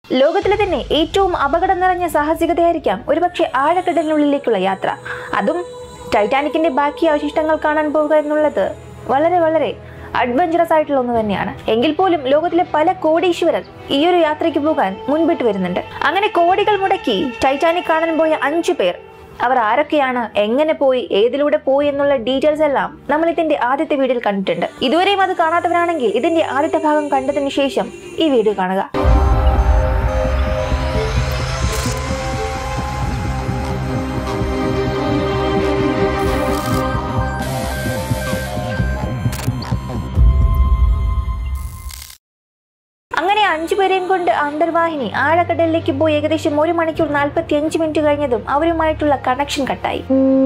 ലോകത്തിലെ തന്നെ ഏറ്റവും അപകടം നിറഞ്ഞ സാഹസികതയായിരിക്കാം ഒരുപക്ഷെ ആഴക്കടലിനുള്ളിലേക്കുള്ള യാത്ര അതും ടൈറ്റാനിക്കിന്റെ ബാക്കി അവശിഷ്ടങ്ങൾ കാണാൻ പോവുക എന്നുള്ളത് വളരെ വളരെ അഡ്വഞ്ചറസ് ആയിട്ടുള്ള ഒന്ന് തന്നെയാണ് എങ്കിൽ പോലും ലോകത്തിലെ പല കോടീശ്വരർ ഈ ഒരു യാത്രയ്ക്ക് പോകാൻ മുൻപിട്ട് വരുന്നുണ്ട് അങ്ങനെ കോടികൾ മുടക്കി ടൈറ്റാനിക് കാണാൻ പോയ അഞ്ചു പേർ അവർ ആരൊക്കെയാണ് എങ്ങനെ പോയി ഏതിലൂടെ പോയി എന്നുള്ള ഡീറ്റെയിൽസ് എല്ലാം നമ്മൾ ഇതിന്റെ ആദ്യത്തെ വീഡിയോയിൽ കണ്ടിട്ടുണ്ട് ഇതുവരെയും അത് കാണാത്തവരാണെങ്കിൽ ഇതിന്റെ ആദ്യത്തെ ഭാഗം കണ്ടതിന് ശേഷം ഈ വീഡിയോ കാണുക അങ്ങനെ അഞ്ചുപേരെയും കൊണ്ട് അന്തർവാഹിനി ആഴക്കടലിലേക്ക് പോയി ഏകദേശം ഒരു മണിക്കൂർ നാൽപ്പത്തി അഞ്ച് മിനിറ്റ് കഴിഞ്ഞതും അവരുമായിട്ടുള്ള കണക്ഷൻ കട്ടായി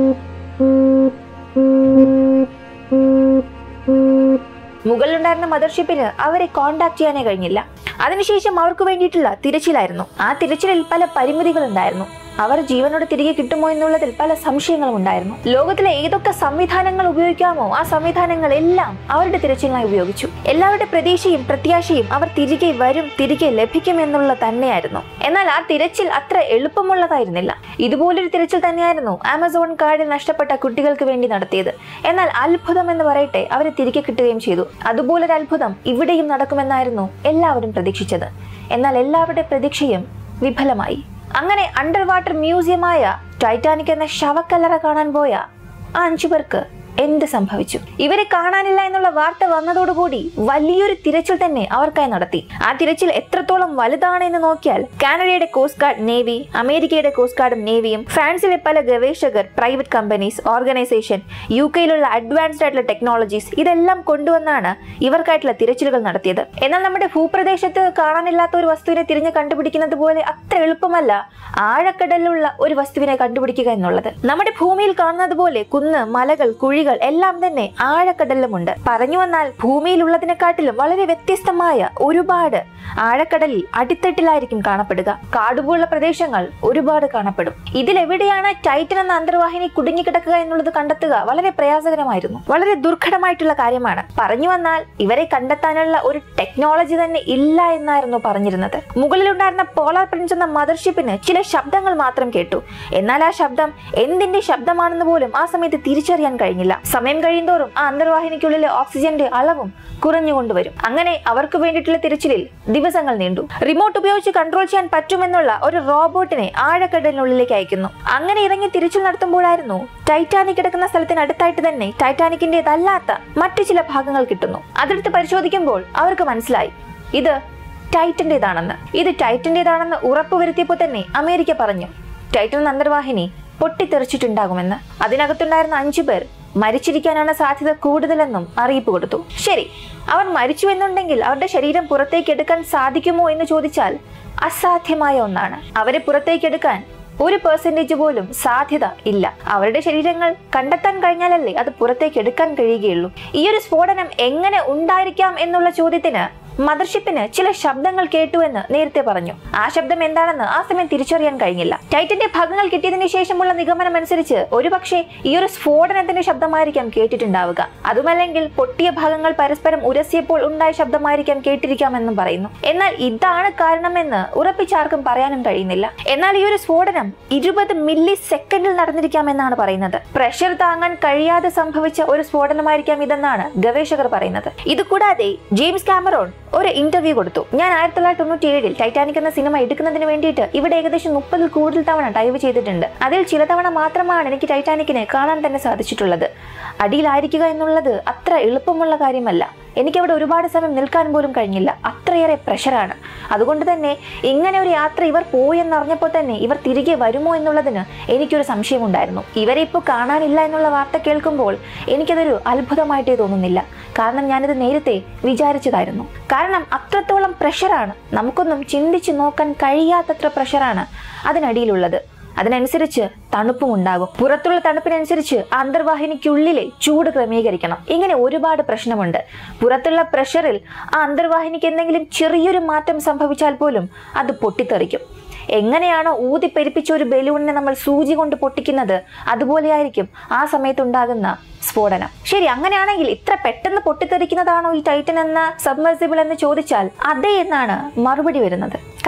മുകളിലുണ്ടായിരുന്ന മദർഷിപ്പിന് അവരെ കോണ്ടാക്ട് ചെയ്യാനേ കഴിഞ്ഞില്ല അതിനുശേഷം അവർക്ക് വേണ്ടിയിട്ടുള്ള തിരച്ചിലായിരുന്നു ആ തിരച്ചിലിൽ പല പരിമിതികൾ ഉണ്ടായിരുന്നു അവർ ജീവനോട് തിരികെ കിട്ടുമോ എന്നുള്ളതിൽ പല സംശയങ്ങളും ഉണ്ടായിരുന്നു ലോകത്തിലെ ഏതൊക്കെ സംവിധാനങ്ങൾ ഉപയോഗിക്കാമോ ആ സംവിധാനങ്ങൾ എല്ലാം അവരുടെ തിരച്ചിലിനായി ഉപയോഗിച്ചു എല്ലാവരുടെ പ്രതീക്ഷയും പ്രത്യാശയും അവർ തിരികെ വരും തിരികെ ലഭിക്കും എന്നുള്ള തന്നെയായിരുന്നു എന്നാൽ ആ തിരച്ചിൽ അത്ര എളുപ്പമുള്ളതായിരുന്നില്ല ഇതുപോലൊരു തിരച്ചിൽ തന്നെയായിരുന്നു ആമസോൺ കാടിൽ നഷ്ടപ്പെട്ട കുട്ടികൾക്ക് വേണ്ടി നടത്തിയത് എന്നാൽ അത്ഭുതം എന്ന് പറയട്ടെ അവരെ തിരികെ കിട്ടുകയും ചെയ്തു അതുപോലൊരു അത്ഭുതം ഇവിടെയും നടക്കുമെന്നായിരുന്നു എല്ലാവരും പ്രതീക്ഷിച്ചത് എന്നാൽ എല്ലാവരുടെ പ്രതീക്ഷയും വിഫലമായി അങ്ങനെ അണ്ടർ വാട്ടർ മ്യൂസിയമായ ടൈറ്റാനിക് എന്ന ശവക്കല്ലറ കാണാൻ പോയ ആ അഞ്ചു പേർക്ക് എന്ത് സംഭവിച്ചു ഇവരെ കാണാനില്ല എന്നുള്ള വാർത്ത വന്നതോടുകൂടി വലിയൊരു തിരച്ചിൽ തന്നെ അവർക്കായി നടത്തി ആ തിരച്ചിൽ എത്രത്തോളം വലുതാണ് എന്ന് നോക്കിയാൽ കാനഡയുടെ കോസ്റ്റ് ഗാർഡ് നേവി അമേരിക്കയുടെ കോസ്റ്റ് ഗാർഡും നേവിയും ഫ്രാൻസിലെ പല ഗവേഷകർ പ്രൈവറ്റ് കമ്പനീസ് ഓർഗനൈസേഷൻ യു കെയിലുള്ള അഡ്വാൻസ്ഡ് ആയിട്ടുള്ള ടെക്നോളജീസ് ഇതെല്ലാം കൊണ്ടുവന്നാണ് ഇവർക്കായിട്ടുള്ള തിരച്ചിലുകൾ നടത്തിയത് എന്നാൽ നമ്മുടെ ഭൂപ്രദേശത്ത് കാണാനില്ലാത്ത ഒരു വസ്തുവിനെ തിരിഞ്ഞ് കണ്ടുപിടിക്കുന്നത് പോലെ അത്ര എളുപ്പമല്ല ആഴക്കടലിലുള്ള ഒരു വസ്തുവിനെ കണ്ടുപിടിക്കുക എന്നുള്ളത് നമ്മുടെ ഭൂമിയിൽ കാണുന്നത് പോലെ കുന്ന് മലകൾ കുഴികൾ എല്ലാം തന്നെ ആഴക്കടലിലുമുണ്ട് പറഞ്ഞു വന്നാൽ ഭൂമിയിലുള്ളതിനെക്കാട്ടിലും വളരെ വ്യത്യസ്തമായ ഒരുപാട് ആഴക്കടലിൽ അടിത്തട്ടിലായിരിക്കും കാണപ്പെടുക കാടുപോലുള്ള പ്രദേശങ്ങൾ ഒരുപാട് കാണപ്പെടും ഇതിലെവിടെയാണ് ടൈറ്റൻ എന്ന അന്തർവാഹിനി കുടുങ്ങിക്കിടക്കുക എന്നുള്ളത് കണ്ടെത്തുക വളരെ പ്രയാസകരമായിരുന്നു വളരെ ദുർഘടമായിട്ടുള്ള കാര്യമാണ് പറഞ്ഞു വന്നാൽ ഇവരെ കണ്ടെത്താനുള്ള ഒരു ടെക്നോളജി തന്നെ ഇല്ല എന്നായിരുന്നു പറഞ്ഞിരുന്നത് മുകളിലുണ്ടായിരുന്ന പോളാർ പ്രിൻസ് എന്ന മദർഷിപ്പിന് ചില ശബ്ദങ്ങൾ മാത്രം കേട്ടു എന്നാൽ ആ ശബ്ദം എന്തിന്റെ ശബ്ദമാണെന്ന് പോലും ആ സമയത്ത് തിരിച്ചറിയാൻ കഴിഞ്ഞില്ല സമയം കഴിയുന്തോറും ആ അന്തർവാഹിനിക്കുള്ളിലെ ഓക്സിജന്റെ അളവും കുറഞ്ഞുകൊണ്ടുവരും അങ്ങനെ അവർക്ക് വേണ്ടിയിട്ടുള്ള തിരച്ചിലിൽ ദിവസങ്ങൾ നീണ്ടു റിമോട്ട് ഉപയോഗിച്ച് കൺട്രോൾ ചെയ്യാൻ പറ്റുമെന്നുള്ള ഒരു റോബോട്ടിനെ ആഴക്കടലിനുള്ളിലേക്ക് അയക്കുന്നു അങ്ങനെ ഇറങ്ങി തിരച്ചിൽ നടത്തുമ്പോഴായിരുന്നു ടൈറ്റാനിക് കിടക്കുന്ന സ്ഥലത്തിന് അടുത്തായിട്ട് തന്നെ ടൈറ്റാനിക്കിന്റേതല്ലാത്ത മറ്റു ചില ഭാഗങ്ങൾ കിട്ടുന്നു അതെടുത്ത് പരിശോധിക്കുമ്പോൾ അവർക്ക് മനസ്സിലായി ഇത് ടൈറ്റന്റേതാണെന്ന് ഇത് ടൈറ്റന്റേതാണെന്ന് ഉറപ്പുവരുത്തിയപ്പോൾ തന്നെ അമേരിക്ക പറഞ്ഞു ടൈറ്റൻ അന്തർവാഹിനി പൊട്ടിത്തെറിച്ചിട്ടുണ്ടാകുമെന്ന് അതിനകത്തുണ്ടായിരുന്ന അഞ്ചു പേർ മരിച്ചിരിക്കാനാണ് സാധ്യത കൂടുതലെന്നും അറിയിപ്പ് കൊടുത്തു ശരി അവർ മരിച്ചു എന്നുണ്ടെങ്കിൽ അവരുടെ ശരീരം പുറത്തേക്ക് എടുക്കാൻ സാധിക്കുമോ എന്ന് ചോദിച്ചാൽ അസാധ്യമായ ഒന്നാണ് അവരെ പുറത്തേക്ക് എടുക്കാൻ ഒരു പെർസെൻറ്റേജ് പോലും സാധ്യത ഇല്ല അവരുടെ ശരീരങ്ങൾ കണ്ടെത്താൻ കഴിഞ്ഞാലല്ലേ അത് പുറത്തേക്ക് എടുക്കാൻ കഴിയുകയുള്ളൂ ഈ ഒരു സ്ഫോടനം എങ്ങനെ ഉണ്ടായിരിക്കാം എന്നുള്ള ചോദ്യത്തിന് മദർഷിപ്പിന് ചില ശബ്ദങ്ങൾ കേട്ടു എന്ന് നേരത്തെ പറഞ്ഞു ആ ശബ്ദം എന്താണെന്ന് ആ സമയം തിരിച്ചറിയാൻ കഴിഞ്ഞില്ല ടൈറ്റന്റെ ഭാഗങ്ങൾ കിട്ടിയതിനു ശേഷമുള്ള നിഗമനം അനുസരിച്ച് ഒരുപക്ഷെ ഈ ഒരു സ്ഫോടനത്തിന്റെ ശബ്ദമായിരിക്കാം കേട്ടിട്ടുണ്ടാവുക അതുമല്ലെങ്കിൽ പൊട്ടിയ ഭാഗങ്ങൾ പരസ്പരം ഉരസിയപ്പോൾ ഉണ്ടായ ശബ്ദമായിരിക്കാം കേട്ടിരിക്കാമെന്നും പറയുന്നു എന്നാൽ ഇതാണ് കാരണമെന്ന് ഉറപ്പിച്ചാർക്കും പറയാനും കഴിയുന്നില്ല എന്നാൽ ഈ ഒരു സ്ഫോടനം ഇരുപത് മില്ലി സെക്കൻഡിൽ നടന്നിരിക്കാമെന്നാണ് പറയുന്നത് പ്രഷർ താങ്ങാൻ കഴിയാതെ സംഭവിച്ച ഒരു സ്ഫോടനമായിരിക്കാം ഇതെന്നാണ് ഗവേഷകർ പറയുന്നത് ഇതുകൂടാതെ ജെയിംസ് കാമറോൺ ഒരു ഇന്റർവ്യൂ കൊടുത്തു ഞാൻ ആയിരത്തി തൊള്ളായിരത്തി തൊണ്ണൂറ്റി ഏഴിൽ ടൈറ്റാനിക് എന്ന സിനിമ എടുക്കുന്നതിന് വേണ്ടിയിട്ട് ഇവിടെ ഏകദേശം മുപ്പതിൽ കൂടുതൽ തവണ ഡൈവ് ചെയ്തിട്ടുണ്ട് അതിൽ ചില തവണ മാത്രമാണ് എനിക്ക് ടൈറ്റാനിക്കിനെ കാണാൻ തന്നെ സാധിച്ചിട്ടുള്ളത് അടിയിലായിരിക്കുക എന്നുള്ളത് അത്ര എളുപ്പമുള്ള കാര്യമല്ല എനിക്കവിടെ ഒരുപാട് സമയം നിൽക്കാൻ പോലും കഴിഞ്ഞില്ല അത്രയേറെ പ്രഷറാണ് അതുകൊണ്ട് തന്നെ ഇങ്ങനെ ഒരു യാത്ര ഇവർ പോയെന്നറിഞ്ഞപ്പോൾ തന്നെ ഇവർ തിരികെ വരുമോ എന്നുള്ളതിന് എനിക്കൊരു സംശയമുണ്ടായിരുന്നു ഇവരെ ഇപ്പോൾ കാണാനില്ല എന്നുള്ള വാർത്ത കേൾക്കുമ്പോൾ എനിക്കതൊരു അത്ഭുതമായിട്ടേ തോന്നുന്നില്ല കാരണം ഞാനിത് നേരത്തെ വിചാരിച്ചതായിരുന്നു കാരണം അത്രത്തോളം പ്രഷറാണ് നമുക്കൊന്നും ചിന്തിച്ചു നോക്കാൻ കഴിയാത്തത്ര പ്രഷറാണ് അതിനടിയിലുള്ളത് അതിനനുസരിച്ച് തണുപ്പും ഉണ്ടാകും പുറത്തുള്ള തണുപ്പിനനുസരിച്ച് അന്തർവാഹിനിക്കുള്ളിലെ ചൂട് ക്രമീകരിക്കണം ഇങ്ങനെ ഒരുപാട് പ്രശ്നമുണ്ട് പുറത്തുള്ള പ്രഷറിൽ ആ അന്തർവാഹിനിക്ക് എന്തെങ്കിലും ചെറിയൊരു മാറ്റം സംഭവിച്ചാൽ പോലും അത് പൊട്ടിത്തെറിക്കും എങ്ങനെയാണോ ഊതിപ്പെരിപ്പിച്ച ഒരു ബലൂണിനെ നമ്മൾ സൂചി കൊണ്ട് പൊട്ടിക്കുന്നത് അതുപോലെയായിരിക്കും ആ സമയത്തുണ്ടാകുന്ന സ്ഫോടനം ശരി അങ്ങനെയാണെങ്കിൽ ഇത്ര പെട്ടെന്ന് പൊട്ടിത്തെറിക്കുന്നതാണോ ഈ ടൈറ്റൻ എന്ന സബ്മർസിബിൾ എന്ന് ചോദിച്ചാൽ അതെ എന്നാണ് മറുപടി വരുന്നത്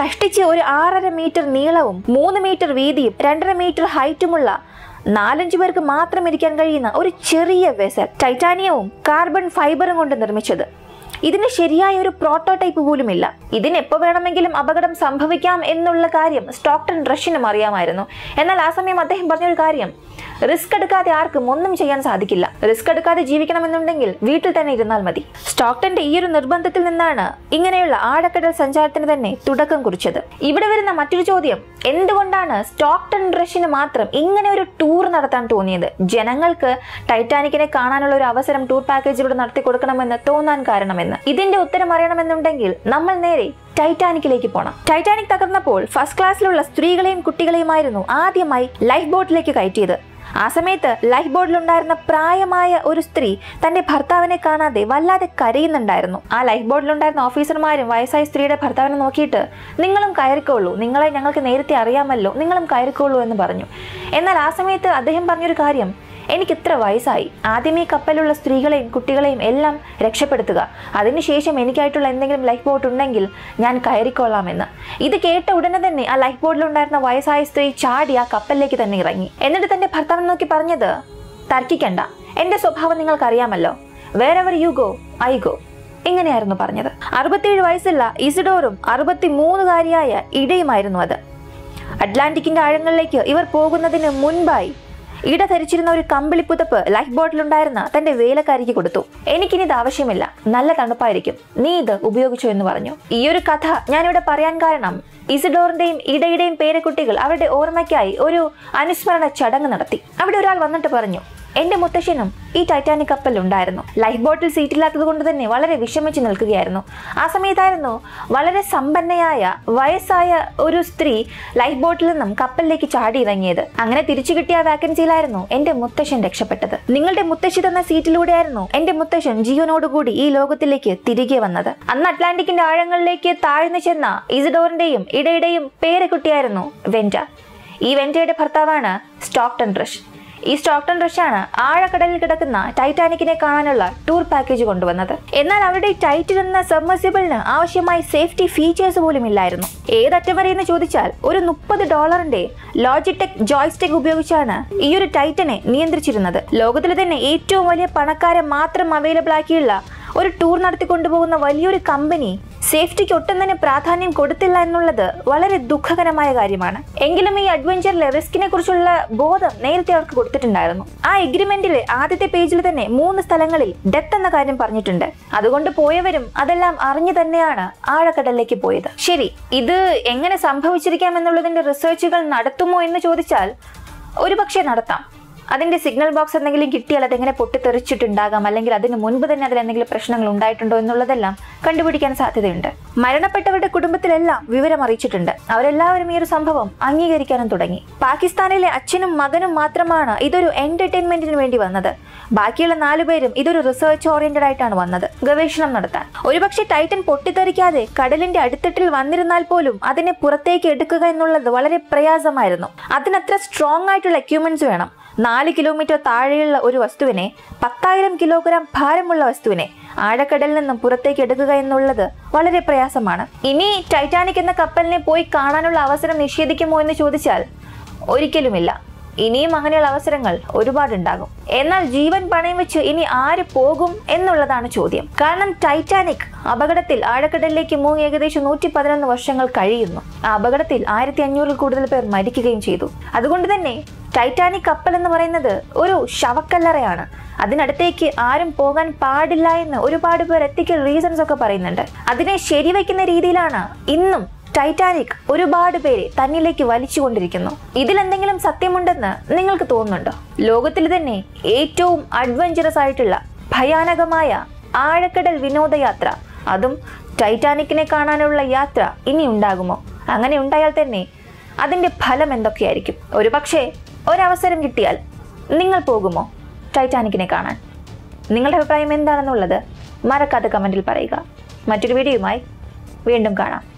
കഷ്ടിച്ച് ഒരു ആറര മീറ്റർ നീളവും മൂന്ന് മീറ്റർ വീതിയും രണ്ടര മീറ്റർ ഹൈറ്റുമുള്ള നാലഞ്ചു പേർക്ക് മാത്രം ഇരിക്കാൻ കഴിയുന്ന ഒരു ചെറിയ വെസൽ ടൈറ്റാനിയവും കാർബൺ ഫൈബറും കൊണ്ട് നിർമ്മിച്ചത് ഇതിന് ശരിയായ ഒരു പ്രോട്ടോടൈപ്പ് പോലുമില്ല ഇതിന് എപ്പോൾ വേണമെങ്കിലും അപകടം സംഭവിക്കാം എന്നുള്ള കാര്യം സ്റ്റോക്ടൺ റഷ്യനും അറിയാമായിരുന്നു എന്നാൽ ആ സമയം അദ്ദേഹം പറഞ്ഞൊരു കാര്യം റിസ്ക് എടുക്കാതെ ആർക്കും ഒന്നും ചെയ്യാൻ സാധിക്കില്ല റിസ്ക് എടുക്കാതെ ജീവിക്കണമെന്നുണ്ടെങ്കിൽ വീട്ടിൽ തന്നെ ഇരുന്നാൽ മതി സ്റ്റോക്ടന്റെ ഈ ഒരു നിർബന്ധത്തിൽ നിന്നാണ് ഇങ്ങനെയുള്ള ആഴക്കടൽ സഞ്ചാരത്തിന് തന്നെ തുടക്കം കുറിച്ചത് ഇവിടെ വരുന്ന മറ്റൊരു ചോദ്യം എന്തുകൊണ്ടാണ് സ്റ്റോക്ടൺ റഷ്യന് മാത്രം ഇങ്ങനെ ഒരു ടൂർ നടത്താൻ തോന്നിയത് ജനങ്ങൾക്ക് ടൈറ്റാനിക്കിനെ കാണാനുള്ള ഒരു അവസരം ടൂർ പാക്കേജിലൂടെ നടത്തി കൊടുക്കണമെന്ന് തോന്നാൻ കാരണമെന്ന് ഇതിന്റെ ഉത്തരം അറിയണമെന്നുണ്ടെങ്കിൽ നമ്മൾ നേരെ ടൈറ്റാനിക്കിലേക്ക് പോണം ടൈറ്റാനിക് തകർന്നപ്പോൾ ഫസ്റ്റ് ക്ലാസ്സിലുള്ള സ്ത്രീകളെയും കുട്ടികളെയുമായിരുന്നു ആദ്യമായി ലൈഫ് ബോട്ടിലേക്ക് കയറ്റിയത് ആ സമയത്ത് ലൈഫ് ബോട്ടിലുണ്ടായിരുന്ന പ്രായമായ ഒരു സ്ത്രീ തന്റെ ഭർത്താവിനെ കാണാതെ വല്ലാതെ കരയുന്നുണ്ടായിരുന്നു ആ ലൈഫ് ബോട്ടിലുണ്ടായിരുന്ന ഓഫീസർമാരും വയസ്സായ സ്ത്രീയുടെ ഭർത്താവിനെ നോക്കിയിട്ട് നിങ്ങളും കയറിക്കോളൂ നിങ്ങളെ ഞങ്ങൾക്ക് നേരത്തെ അറിയാമല്ലോ നിങ്ങളും കയറിക്കോളൂ എന്ന് പറഞ്ഞു എന്നാൽ ആ സമയത്ത് അദ്ദേഹം പറഞ്ഞൊരു കാര്യം എനിക്ക് ഇത്ര വയസ്സായി ആദ്യം ഈ കപ്പലുള്ള സ്ത്രീകളെയും കുട്ടികളെയും എല്ലാം രക്ഷപ്പെടുത്തുക അതിനുശേഷം എനിക്കായിട്ടുള്ള എന്തെങ്കിലും ലൈഫ് ബോട്ട് ഉണ്ടെങ്കിൽ ഞാൻ കയറിക്കൊള്ളാമെന്ന് ഇത് കേട്ട ഉടനെ തന്നെ ആ ലൈഫ് ബോട്ടിലുണ്ടായിരുന്ന വയസ്സായ സ്ത്രീ ചാടി ആ കപ്പലിലേക്ക് തന്നെ ഇറങ്ങി എന്നിട്ട് തന്റെ ഭർത്താവിനെ നോക്കി പറഞ്ഞത് തർക്കിക്കണ്ട എന്റെ സ്വഭാവം നിങ്ങൾക്കറിയാമല്ലോ വേറെവർ യു ഗോ ഐ ഗോ ഇങ്ങനെയായിരുന്നു പറഞ്ഞത് അറുപത്തിയേഴ് വയസ്സുള്ള ഇസിഡോറും അറുപത്തിമൂന്നുകാരിയായ ഇടയുമായിരുന്നു അത് അറ്റ്ലാന്റിക്കിന്റെ ആഴങ്ങളിലേക്ക് ഇവർ പോകുന്നതിന് മുൻപായി ഇട ധരിച്ചിരുന്ന ഒരു കമ്പിളി പുതപ്പ് ലൈഫ് ബോട്ടിലുണ്ടായിരുന്ന തന്റെ വേലക്കാരിക്ക് കൊടുത്തു എനിക്കിനി ഇത് ആവശ്യമില്ല നല്ല തണുപ്പായിരിക്കും നീ ഇത് ഉപയോഗിച്ചു എന്ന് പറഞ്ഞു ഈ ഒരു കഥ ഞാനിവിടെ പറയാൻ കാരണം ഇസിഡോറിന്റെയും ഇടയുടെയും പേരക്കുട്ടികൾ അവരുടെ ഓർമ്മയ്ക്കായി ഒരു അനുസ്മരണ ചടങ്ങ് നടത്തി അവിടെ ഒരാൾ വന്നിട്ട് പറഞ്ഞു എന്റെ മുത്തശ്ശനും ഈ ടൈറ്റാനിക് കപ്പലിൽ ഉണ്ടായിരുന്നു ലൈഫ് ബോട്ടിൽ സീറ്റില്ലാത്തത് കൊണ്ട് തന്നെ വളരെ വിഷമിച്ച് നിൽക്കുകയായിരുന്നു ആ സമയത്തായിരുന്നു വളരെ സമ്പന്നയായ വയസ്സായ ഒരു സ്ത്രീ ലൈഫ് ബോട്ടിൽ നിന്നും കപ്പലിലേക്ക് ചാടി ഇറങ്ങിയത് അങ്ങനെ തിരിച്ചു കിട്ടിയ വാക്കൻസിയിലായിരുന്നു എന്റെ മുത്തശ്ശൻ രക്ഷപ്പെട്ടത് നിങ്ങളുടെ മുത്തശ്ശി തന്ന സീറ്റിലൂടെയായിരുന്നു എന്റെ മുത്തശ്ശൻ ജീവനോടുകൂടി ഈ ലോകത്തിലേക്ക് തിരികെ വന്നത് അന്ന് അറ്റ്ലാന്റിക്കിന്റെ ആഴങ്ങളിലേക്ക് താഴ്ന്നു ചെന്ന ഇസിഡോറിന്റെയും ഇടയുടെയും പേരക്കുട്ടിയായിരുന്നു വെൻറ്റ ഈ വെൻറ്റയുടെ ഭർത്താവാണ് സ്റ്റോക്ടൺ റഷ് ഈ സ്റ്റോക്ടൺ റഷാണ് ആഴക്കടലിൽ കിടക്കുന്ന ടൈറ്റാനിക്കിനെ കാണാനുള്ള ടൂർ പാക്കേജ് കൊണ്ടുവന്നത് എന്നാൽ അവരുടെ ഈ ടൈറ്റിൽ എന്ന സബ്മർസിബിളിന് ആവശ്യമായ സേഫ്റ്റി ഫീച്ചേഴ്സ് പോലും ഇല്ലായിരുന്നു ഏതറ്റം വരെ എന്ന് ചോദിച്ചാൽ ഒരു മുപ്പത് ഡോളറിന്റെ ലോജിടെക് ജോയ്സ്റ്റിക് ഉപയോഗിച്ചാണ് ഈ ഒരു ടൈറ്റനെ നിയന്ത്രിച്ചിരുന്നത് ലോകത്തിലെ തന്നെ ഏറ്റവും വലിയ പണക്കാരെ മാത്രം അവൈലബിൾ ആക്കിയുള്ള ഒരു ടൂർ നടത്തിക്കൊണ്ടുപോകുന്ന വലിയൊരു കമ്പനി സേഫ്റ്റിക്ക് ഒട്ടും തന്നെ പ്രാധാന്യം കൊടുത്തില്ല എന്നുള്ളത് വളരെ ദുഃഖകരമായ കാര്യമാണ് എങ്കിലും ഈ അഡ്വഞ്ചറിലെ റിസ്കിനെ കുറിച്ചുള്ള ബോധം നേരത്തെ അവർക്ക് കൊടുത്തിട്ടുണ്ടായിരുന്നു ആ എഗ്രിമെന്റിലെ ആദ്യത്തെ പേജിൽ തന്നെ മൂന്ന് സ്ഥലങ്ങളിൽ ഡെത്ത് എന്ന കാര്യം പറഞ്ഞിട്ടുണ്ട് അതുകൊണ്ട് പോയവരും അതെല്ലാം അറിഞ്ഞു തന്നെയാണ് ആഴക്കടലിലേക്ക് പോയത് ശരി ഇത് എങ്ങനെ സംഭവിച്ചിരിക്കാം എന്നുള്ളതിന്റെ റിസർച്ചുകൾ നടത്തുമോ എന്ന് ചോദിച്ചാൽ ഒരുപക്ഷെ നടത്താം അതിന്റെ സിഗ്നൽ ബോക്സ് എന്തെങ്കിലും കിട്ടിയാൽ അതെങ്ങനെ പൊട്ടിത്തെറിച്ചിട്ടുണ്ടാകാം അല്ലെങ്കിൽ അതിന് മുൻപ് തന്നെ അതിൽ എന്തെങ്കിലും പ്രശ്നങ്ങൾ ഉണ്ടായിട്ടുണ്ടോ എന്നുള്ളതെല്ലാം കണ്ടുപിടിക്കാൻ സാധ്യതയുണ്ട് മരണപ്പെട്ടവരുടെ കുടുംബത്തിലെല്ലാം വിവരം അറിയിച്ചിട്ടുണ്ട് അവരെല്ലാവരും ഈ ഒരു സംഭവം അംഗീകരിക്കാനും തുടങ്ങി പാകിസ്ഥാനിലെ അച്ഛനും മകനും മാത്രമാണ് ഇതൊരു എന്റർടൈൻമെന്റിന് വേണ്ടി വന്നത് ബാക്കിയുള്ള നാലുപേരും ഇതൊരു റിസർച്ച് ഓറിയന്റഡ് ആയിട്ടാണ് വന്നത് ഗവേഷണം നടത്താൻ ഒരുപക്ഷെ ടൈറ്റൻ പൊട്ടിത്തെറിക്കാതെ കടലിന്റെ അടിത്തട്ടിൽ വന്നിരുന്നാൽ പോലും അതിനെ പുറത്തേക്ക് എടുക്കുക എന്നുള്ളത് വളരെ പ്രയാസമായിരുന്നു അതിനത്ര സ്ട്രോങ് ആയിട്ടുള്ള എക്യുപ്മെന്റ്സ് വേണം നാല് കിലോമീറ്റർ താഴെയുള്ള ഒരു വസ്തുവിനെ പത്തായിരം കിലോഗ്രാം ഭാരമുള്ള വസ്തുവിനെ ആഴക്കടലിൽ നിന്നും പുറത്തേക്ക് എടുക്കുക എന്നുള്ളത് വളരെ പ്രയാസമാണ് ഇനി ടൈറ്റാനിക് എന്ന കപ്പലിനെ പോയി കാണാനുള്ള അവസരം നിഷേധിക്കുമോ എന്ന് ചോദിച്ചാൽ ഒരിക്കലുമില്ല ഇനിയും അങ്ങനെയുള്ള അവസരങ്ങൾ ഒരുപാടുണ്ടാകും എന്നാൽ ജീവൻ പണയം വെച്ച് ഇനി ആര് പോകും എന്നുള്ളതാണ് ചോദ്യം കാരണം ടൈറ്റാനിക് അപകടത്തിൽ ആഴക്കടലിലേക്ക് മൂങ്ങി ഏകദേശം നൂറ്റി പതിനൊന്ന് വർഷങ്ങൾ കഴിയുന്നു ആ അപകടത്തിൽ ആയിരത്തി അഞ്ഞൂറിൽ കൂടുതൽ പേർ മരിക്കുകയും ചെയ്തു അതുകൊണ്ട് തന്നെ ടൈറ്റാനിക് കപ്പൽ എന്ന് പറയുന്നത് ഒരു ശവക്കല്ലറയാണ് അതിനടുത്തേക്ക് ആരും പോകാൻ പാടില്ല എന്ന് ഒരുപാട് പേർ എത്തിക്കൽ റീസൺസ് ഒക്കെ പറയുന്നുണ്ട് അതിനെ ശരിവെക്കുന്ന രീതിയിലാണ് ഇന്നും ടൈറ്റാനിക് ഒരുപാട് പേരെ തന്നിലേക്ക് വലിച്ചുകൊണ്ടിരിക്കുന്നു ഇതിലെന്തെങ്കിലും സത്യമുണ്ടെന്ന് നിങ്ങൾക്ക് തോന്നുന്നുണ്ടോ ലോകത്തിൽ തന്നെ ഏറ്റവും അഡ്വഞ്ചറസ് ആയിട്ടുള്ള ഭയാനകമായ ആഴക്കടൽ വിനോദയാത്ര അതും ടൈറ്റാനിക്കിനെ കാണാനുള്ള യാത്ര ഇനി ഉണ്ടാകുമോ അങ്ങനെ ഉണ്ടായാൽ തന്നെ അതിന്റെ ഫലം എന്തൊക്കെയായിരിക്കും ഒരുപക്ഷെ ഒരവസരം കിട്ടിയാൽ നിങ്ങൾ പോകുമോ ടൈറ്റാനിക്കിനെ കാണാൻ നിങ്ങളുടെ അഭിപ്രായം എന്താണെന്നുള്ളത് മറക്കാതെ കമന്റിൽ പറയുക മറ്റൊരു വീഡിയോയുമായി വീണ്ടും കാണാം